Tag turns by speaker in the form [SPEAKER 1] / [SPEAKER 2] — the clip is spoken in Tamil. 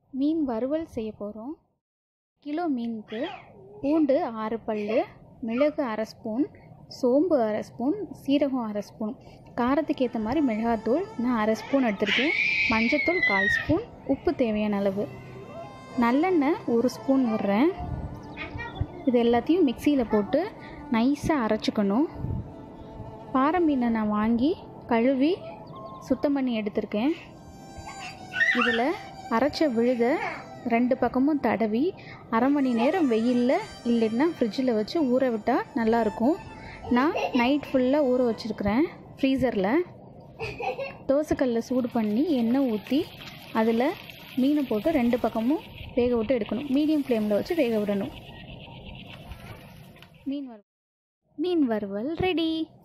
[SPEAKER 1] மீன் வறுவல் செய்ய போகிறோம் கிலோ மீனுக்கு பூண்டு ஆறு பல் மிளகு அரை ஸ்பூன் சோம்பு அரை ஸ்பூன் சீரகம் அரை ஸ்பூன் காரத்துக்கு ஏற்ற மாதிரி மிளகாத்தூள் நான் அரை ஸ்பூன் எடுத்திருக்கேன் மஞ்சத்தூள் கால் ஸ்பூன் உப்பு தேவையான அளவு நல்லெண்ணெய் ஒரு ஸ்பூன் விடுறேன் இது எல்லாத்தையும் மிக்சியில் போட்டு நைஸாக அரைச்சிக்கணும் பாறை மீனை நான் வாங்கி கழுவி சுத்தம் பண்ணி எடுத்திருக்கேன் இதில் அரைச்ச விழுத ரெண்டு பக்கமும் தடவி அரை மணி நேரம் வெயிலில் இல்லைன்னா ஃப்ரிட்ஜில் வச்சு ஊற விட்டால் நல்லாயிருக்கும் நான் நைட் ஃபுல்லாக ஊற வச்சுருக்கிறேன் ஃப்ரீசரில் தோசைக்கல்லில் சூடு பண்ணி எண்ணெய் ஊற்றி அதில் மீனை போட்டு ரெண்டு பக்கமும் வேக விட்டு எடுக்கணும் மீடியம் ஃப்ளேமில் வச்சு வேக விடணும் மீன் வறுவல் மீன் வறுவல் ரெடி